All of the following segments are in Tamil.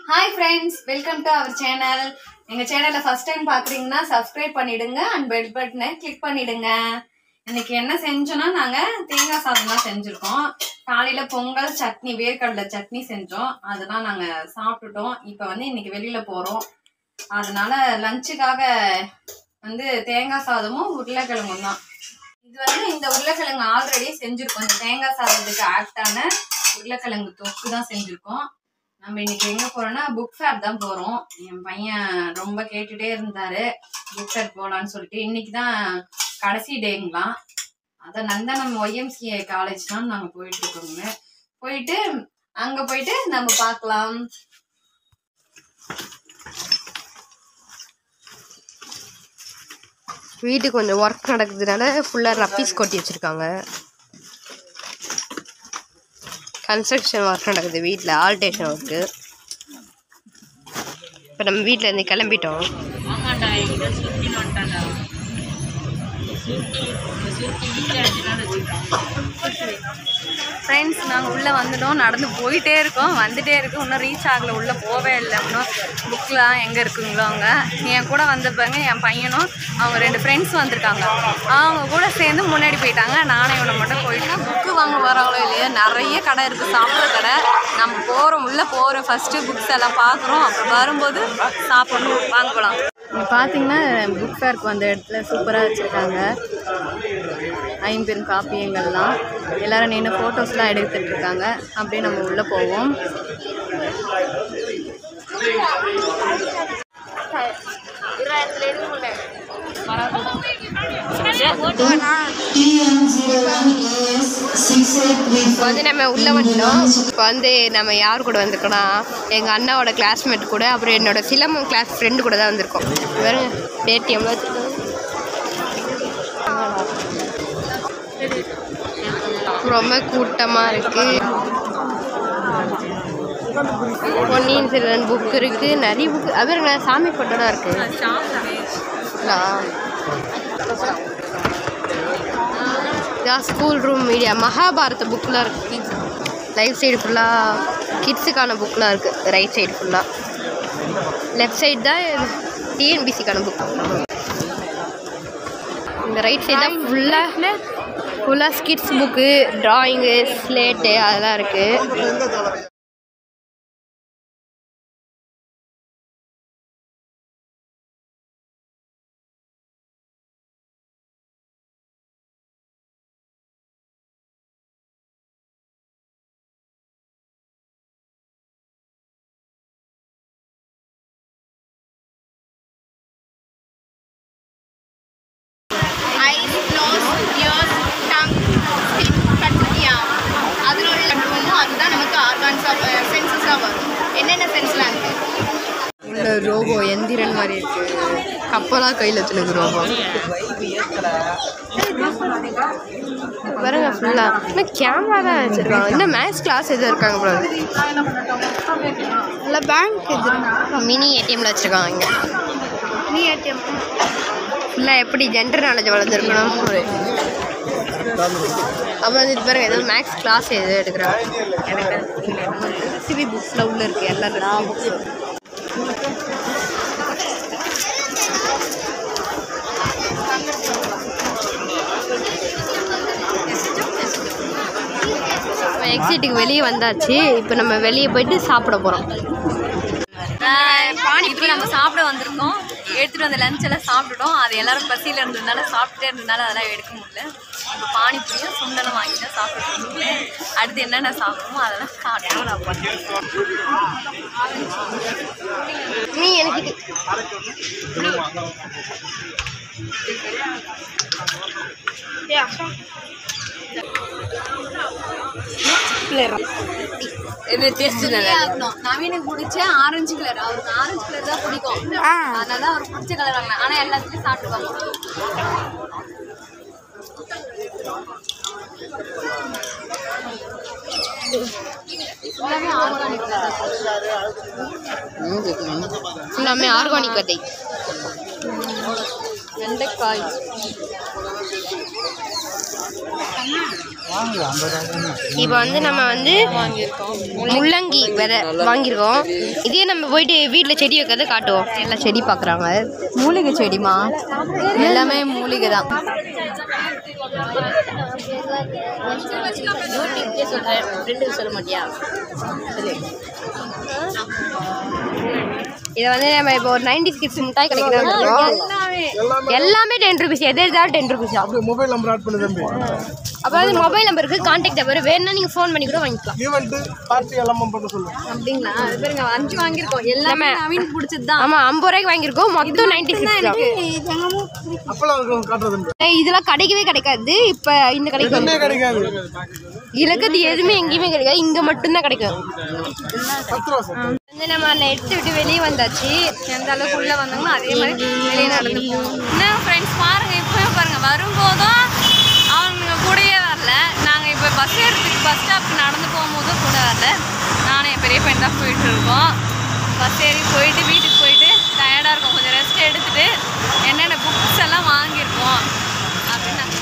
Hi friends welcome to our channel எங்க சேனலை ஃபர்ஸ்ட் டைம் பாக்குறீங்கன்னா சப்ஸ்கிரைப் பண்ணிடுங்க அண்ட் பெல் பட்டனை கிளிக் பண்ணிடுங்க இன்னைக்கு என்ன செஞ்சோம்னா நாங்க தேங்காய் சாதம் தான் செஞ்சிருக்கோம் காலையில பொங்கல் சட்னி வேர்க்கடலை சட்னி செஞ்சோம் அதெல்லாம் நாங்க சாப்பிட்டுட்டோம் இப்போ வந்து இன்னைக்கு வெளியில போறோம் அதனால லஞ்சுக்காக வந்து தேங்காய் சாதமும் உருளைக்கிழங்கும் தான் இது வந்து இந்த உருளைக்கிழங்கு ஆல்ரெடி செஞ்சிருக்கோம் இந்த தேங்காய் சாதத்துக்கு ஆக்டான உருளைக்கிழங்கு தொக்கு தான் செஞ்சிருக்கோம் நம்ம இன்னைக்கு எங்க போறோம்னா புக் ஃபேர் தான் போறோம் என் பையன் ரொம்ப கேட்டுட்டே இருந்தாரு புக் ஃபேர் போலான்னு சொல்லிட்டு இன்னைக்கு தான் கடைசி டேங்களாம் அதான் நந்தனம் ஒய்எம்சிஏ காலேஜ் தான் நாங்க போயிட்டு இருக்கோங்க போயிட்டு அங்க போயிட்டு நம்ம பார்க்கலாம் வீட்டுக்கு கொஞ்சம் ஒர்க் நடக்குதுனால ஃபுல்லாக ரப்பீஸ் கொட்டி வச்சுருக்காங்க கன்ஸ்ட்ரக்ஷன் ஒர்க் நடக்குது வீட்டில் ஆல்டேஷன் ஒர்க்கு இப்போ நம்ம வீட்டில் இருந்து கிளம்பிட்டோம் ஃப்ரெண்ட்ஸ் நாங்கள் உள்ளே வந்துட்டோம் நடந்து போயிட்டே இருக்கோம் வந்துட்டே இருக்கோம் இன்னும் ரீச் ஆகலை உள்ளே போவே இல்லை இன்னும் புக்லாம் எங்கே இருக்குங்களோ அவங்க என் கூட வந்தப்பாங்க என் பையனும் அவங்க ரெண்டு ஃப்ரெண்ட்ஸ் வந்திருக்காங்க அவங்க கூட சேர்ந்து முன்னாடி போயிட்டாங்க நானும் இவனை மட்டும் போயிட்டேன் புக்கு வாங்க வராங்களோ இல்லையா நிறைய கடை இருக்குது சாப்பிட்ற கடை நம்ம போகிறோம் உள்ளே போகிறோம் ஃபஸ்ட்டு புக்ஸ் எல்லாம் பார்க்குறோம் அப்புறம் வரும்போது சாப்பிடணும் வாங்க போகலாம் பார்த்தீங்கன்னா புக் ஃபேருக்கு வந்த இடத்துல சூப்பராக வச்சுருக்காங்க ஐம்பெரும் காப்பியங்கள்லாம் எல்லாரும் நின்று ஃபோட்டோஸ்லாம் எடுத்துட்டு இருக்காங்க அப்படியே நம்ம உள்ளே போவோம் இப்போ வந்து நம்ம உள்ளே வந்துட்டோம் இப்போ வந்து நம்ம யார் கூட வந்திருக்கோம்னா எங்கள் அண்ணாவோட கிளாஸ்மேட் கூட அப்புறம் என்னோட சிலம்பம் கிளாஸ் ஃப்ரெண்டு கூட தான் வந்திருக்கோம் பாருங்க பேடிஎம்ல வச்சுருக்கோம் ரொம்ப கூட்டமாக இருக்குது பொன்னியின் செல்வன் புக் இருக்குது நிறைய புக் அது சாமி ஃபோட்டோலாம் இருக்குது இதான் ஸ்கூல் ரூம் மீடியா மகாபாரத புக்கெலாம் இருக்குது ரைட் சைடு ஃபுல்லாக கிட்ஸுக்கான புக்கெலாம் இருக்குது ரைட் சைடு ஃபுல்லாக லெஃப்ட் சைடு தான் டிஎன்பிசிக்கான புக் இந்த ரைட் சைடு தான் ஃபுல்லாக ஃபுல்லாக ஸ்கிட்ஸ் புக்கு ட்ராயிங்கு ஸ்லேட்டு அதெல்லாம் இருக்குது eyes nose ears tongue skin கட்லியா அதில் உள்ள கட்டுவோமோ அதுதான் நமக்கு ஆர்கான்ஸ் ஆஃப் சென்சஸாக வரும் என்னென்ன சென்ஸ்லாம் இருக்குது உள்ள ரோபோ எந்திரன் மாதிரி இருக்கு கப்பலாக கையில் வச்சுருக்கு ரோபோ பாருங்க ஃபுல்லாக இன்னும் கேமரா தான் வச்சுருக்காங்க இன்னும் மேத்ஸ் கிளாஸ் எதுவும் இருக்காங்க ப்ரோ இல்லை பேங்க் இது மினி ஏடிஎம்ல வச்சுருக்காங்க இங்கே மினி ஏடிஎம் ஃபுல்லாக எப்படி ஜென்டர் நாலேஜ் வளர்ந்துருக்கணும் அப்புறம் வந்து இது பாருங்க ஏதோ மேக்ஸ் கிளாஸ் எது எடுக்கிறாங்க சிவி புக்ஸில் உள்ள இருக்குது எல்லா புக்ஸும் எக்ஸிட்டுக்கு வெளியே வந்தாச்சு இப்போ நம்ம வெளியே போயிட்டு சாப்பிட போகிறோம் இப்போ நம்ம சாப்பிட வந்திருக்கோம் எடுத்துட்டு வந்த லஞ்ச் எல்லாம் சாப்பிட்டுட்டோம் அது எல்லாரும் பசியில் இருந்ததுனால சாப்பிட்டே இருந்ததுனால அதெல்லாம் எடுக்க முடியல இப்போ பானிபூரியும் சுண்டலும் வாங்கி தான் சாப்பிட்டு இருக்கேன் அடுத்து என்னென்ன சாப்பிடுமோ அதெல்லாம் காட்டணும் நான் பண்ணுறேன் நீ எனக்கு இது இது டேஸ்ட் ஆகணும் நவீனுக்கு பிடிச்ச ஆரஞ்சு கலர் அவருக்கு ஆரஞ்சு கலர் தான் பிடிக்கும் அதனால தான் அவருக்கு பிடிச்ச கலர் வாங்கினேன் ஆனால் எல்லாத்துலேயும் சாப்பிட்டுவாங்க எல்லாமே ஆர்கானிக் எல்லாமே ஆர்கானிக் விதை வெண்டைக்காய் இப்போ வந்து நம்ம வந்து முள்ளங்கி விதை வாங்கியிருக்கோம் இதே நம்ம போயிட்டு வீட்டில் செடி வைக்கிறத காட்டுவோம் எல்லாம் செடி பார்க்குறாங்க மூலிகை செடிமா எல்லாமே மூலிகை தான் சொல்ல மாட்டியா இதை வந்து நம்ம இப்போ ஒரு நைன்டி கிட்ஸ் மிட்டாய் கிடைக்கிறோம் எல்லாமே டென் ருபீஸ் எது எடுத்தாலும் டென் ருபீஸ் அப்படியே மொபைல் நம்பர் ஆட் பண்ணு தம்பி அப்போ வந்து மொபைல் நம்பருக்கு கான்டாக்ட் நம்பர் வேணும்னா நீங்கள் ஃபோன் பண்ணி கூட வாங்கிக்கலாம் ஈவெண்ட்டு பார்ட்டி எல்லாமே பண்ண சொல்லு அப்படிங்களா அது பாருங்க அஞ்சு வாங்கியிருக்கோம் எல்லாமே நவீன் பிடிச்சது தான் ஆமாம் ஐம்பது ரூபாய்க்கு வாங்கியிருக்கோம் மொத்தம் நைன்டி சிக்ஸ் தான் அப்பெல்லாம் இருக்கும் காட்டுறது தம்பி ஏய், இதெல்லாம் கிடைக்கவே கிடைக்காது இப்போ இந்த கடைக்கு வந்து எதுவுமே கிடைக்காது இலக்கத்து எதுவுமே எங்கேயுமே கிடைக்காது இங்கே மட்டும்தான் கிடைக்கும் பத்து ரூபா சார் வந்து நம்ம அந்த எடுத்து விட்டு வெளியே வந்தாச்சு எந்த அளவுக்கு உள்ள வந்தாங்களோ அதே மாதிரி வெளியே நடந்து என்ன ஃப்ரெண்ட்ஸ் பாருங்க இப்பவே பாருங்க வரும்போதும் அவங்க கூடயே வரல நாங்கள் இப்போ பஸ் ஏறதுக்கு பஸ் ஸ்டாப்க்கு நடந்து போகும்போதும் கூட வரல நானும் என் பெரிய பையன் தான் போயிட்டு இருக்கோம் பஸ் ஏறி போயிட்டு வீட்டுக்கு போயிட்டு டயர்டாக இருக்கும் கொஞ்சம் ரெஸ்ட் எடுத்துட்டு என்னென்ன புக்ஸ் எல்லாம் வாங்கியிருக்கோம் அப்படின்னு நாங்கள்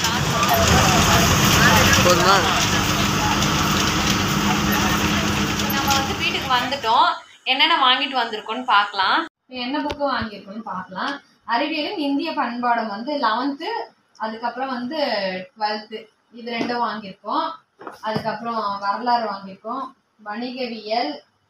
நம்ம வந்து வீட்டுக்கு வந்துட்டோம் என்னென்ன வாங்கிட்டு வந்திருக்கோம்னு பார்க்கலாம் என்ன புக்கு வாங்கியிருக்கோம்னு பார்க்கலாம் அறிவியலும் இந்திய பண்பாடும் வந்து லெவன்த்து அதுக்கப்புறம் வந்து டுவெல்த்து இது ரெண்டும் வாங்கியிருக்கோம் அதுக்கப்புறம் வரலாறு வாங்கியிருக்கோம் வணிகவியல்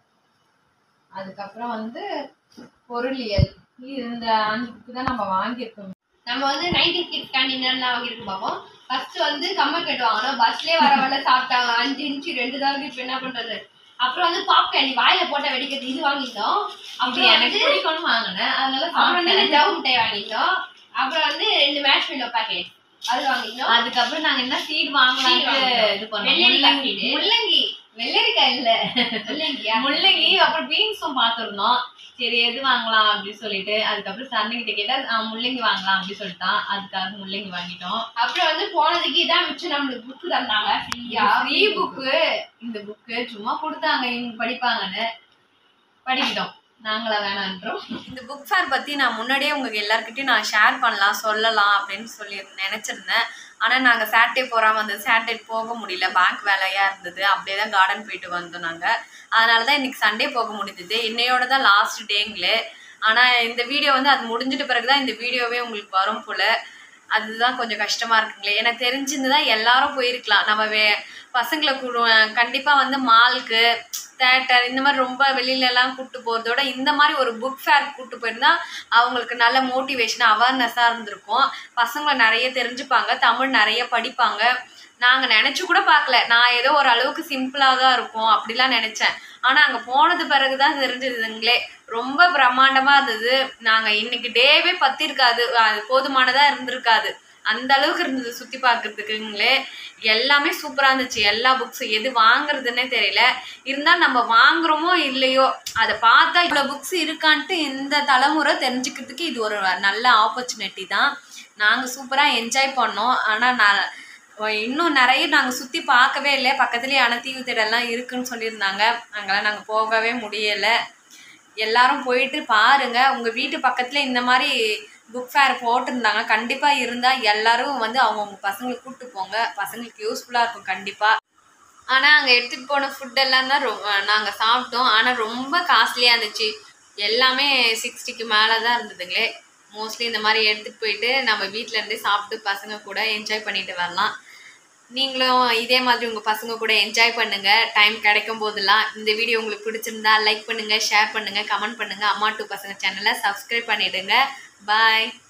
அதுக்கப்புறம் வந்து பொருளியல் இது இந்த அஞ்சு புக்கு தான் நம்ம வாங்கியிருக்கோம் நம்ம வந்து நைன்டி கிட்ஸ் கேண்டீன்லாம் வாங்கியிருக்கு பார்ப்போம் ஃபர்ஸ்ட் வந்து கம்மல் கட்டு வாங்கணும் பஸ்லேயே வர வர சாப்பிட்டாங்க அஞ்சு இன்ச்சு ரெண்டு தான் இப்போ என்ன பண்றது அப்புறம் வந்து பாப்கார்ன் வாயில போட்ட வெடிக்கிறது இது வாங்கிட்டோம் அப்படி அப்புறம் எனக்கு வந்து பிடிக்கும்னு வாங்கினேன் அதனால அப்புறம் வந்து சாப்பிட்டேன். ஜவு மிட்டாய் வாங்கிட்டோம் அப்புறம் வந்து ரெண்டு மேட்ச் மில்லோ பாக்கெட் அது வாங்கிட்டோம் அதுக்கப்புறம் நாங்க என்ன சீட் வாங்கலாம்னு வாங்கினோம். இது பண்ணோம் வெள்ளரிக்காய் முள்ளங்கி seed. முள்ளங்கி வெள்ளரிக்காய் இல்ல இல்லைங்கயா முள்ளங்கி அப்புறம் பீன்ஸும் பார்த்துருந்தோம் சரி எது வாங்கலாம் அப்படின்னு சொல்லிட்டு அதுக்கப்புறம் சண்டை கிட்ட கேட்டா "ஆ, முள்ளங்கி வாங்கலாம் அப்படின்னு சொல்லிட்டான் அதுக்காக முள்ளங்கி வாங்கிட்டோம் அப்புறம் வந்து போனதுக்கு இதான் மிச்சம் நம்மளுக்கு புக்கு தந்தாங்க ஃப்ரீயா ஃப்ரீ புக்கு இந்த புக்கு சும்மா கொடுத்தாங்க இவங்க படிப்பாங்கன்னு படிக்கிட்டோம் நாங்களா வேணான்றோம் இந்த புக் ஃபேர் பற்றி நான் முன்னாடியே உங்களுக்கு எல்லாருக்கிட்டையும் நான் ஷேர் பண்ணலாம் சொல்லலாம் அப்படின்னு சொல்லி நினச்சிருந்தேன் ஆனால் நாங்கள் சாட்டர்டே போகாம வந்து சாட்டர்டே போக முடியல பேங்க் வேலையாக இருந்தது அப்படியே தான் கார்டன் போயிட்டு வந்தோம் நாங்கள் அதனால தான் இன்னைக்கு சண்டே போக முடிஞ்சது இன்னையோட தான் லாஸ்ட் டேங்களே ஆனால் இந்த வீடியோ வந்து அது முடிஞ்சிட்ட பிறகு தான் இந்த வீடியோவே உங்களுக்கு வரும் போல் அதுதான் கொஞ்சம் கஷ்டமா இருக்குங்களே எனக்கு தெரிஞ்சிருந்தா எல்லாரும் போயிருக்கலாம் நம்ம வே பசங்களை கூடு- கண்டிப்பா வந்து மால்க்கு தேட்டர் இந்த மாதிரி ரொம்ப வெளியில எல்லாம் கூட்டு போறதோட இந்த மாதிரி ஒரு புக் ஃபேர் கூட்டு போயிருந்தா அவங்களுக்கு நல்ல மோட்டிவேஷன் அவேர்னஸாக இருந்திருக்கும் பசங்களை நிறைய தெரிஞ்சுப்பாங்க தமிழ் நிறைய படிப்பாங்க நாங்கள் நினச்சி கூட பார்க்கல நான் ஏதோ ஒரு அளவுக்கு சிம்பிளாக தான் இருக்கும் அப்படிலாம் நினச்சேன் ஆனால் அங்கே போனது பிறகு தான் தெரிஞ்சதுங்களே ரொம்ப பிரம்மாண்டமாக இருந்தது நாங்கள் இன்னைக்கு டேவே பத்திருக்காது அது போதுமானதாக இருந்திருக்காது அந்த அளவுக்கு இருந்தது சுற்றி பார்க்கறதுக்குங்களே எல்லாமே சூப்பராக இருந்துச்சு எல்லா புக்ஸ் எது வாங்குறதுன்னே தெரியல இருந்தாலும் நம்ம வாங்குறோமோ இல்லையோ அதை பார்த்தா இவ்வளோ புக்ஸ் இருக்கான்ட்டு இந்த தலைமுறை தெரிஞ்சுக்கிறதுக்கு இது ஒரு நல்ல ஆப்பர்ச்சுனிட்டி தான் நாங்கள் சூப்பராக என்ஜாய் பண்ணோம் ஆனால் நான் இன்னும் நிறைய நாங்கள் சுற்றி பார்க்கவே இல்லை பக்கத்துலேயே அனத்தீவு திடல்லாம் இருக்குன்னு சொல்லியிருந்தாங்க அங்கெல்லாம் நாங்கள் போகவே முடியலை எல்லாரும் போயிட்டு பாருங்க உங்க வீட்டு பக்கத்துல இந்த மாதிரி புக் ஃபேர் போட்டிருந்தாங்க கண்டிப்பா இருந்தா எல்லாரும் வந்து அவங்கவுங்க பசங்களை கூப்பிட்டு போங்க பசங்களுக்கு யூஸ்ஃபுல்லா இருக்கும் கண்டிப்பா ஆனா அங்க எடுத்துட்டு போன ஃபுட் எல்லாம் தான் ரொம்ப நாங்க சாப்பிட்டோம் ஆனா ரொம்ப காஸ்ட்லியா இருந்துச்சு எல்லாமே சிக்ஸ்டிக்கு மேல தான் இருந்ததுங்களே மோஸ்ட்லி இந்த மாதிரி எடுத்துட்டு போயிட்டு நம்ம வீட்ல இருந்தே சாப்பிட்டு பசங்க கூட என்ஜாய் பண்ணிட்டு வரலாம் நீங்களும் இதே மாதிரி உங்கள் பசங்க கூட என்ஜாய் பண்ணுங்க டைம் கிடைக்கும் போதெல்லாம் இந்த வீடியோ உங்களுக்கு பிடிச்சிருந்தா லைக் பண்ணுங்க ஷேர் பண்ணுங்க கமெண்ட் பண்ணுங்க அம்மா டூ பசங்க சேனலை சப்ஸ்கிரைப் பண்ணிடுங்க பாய்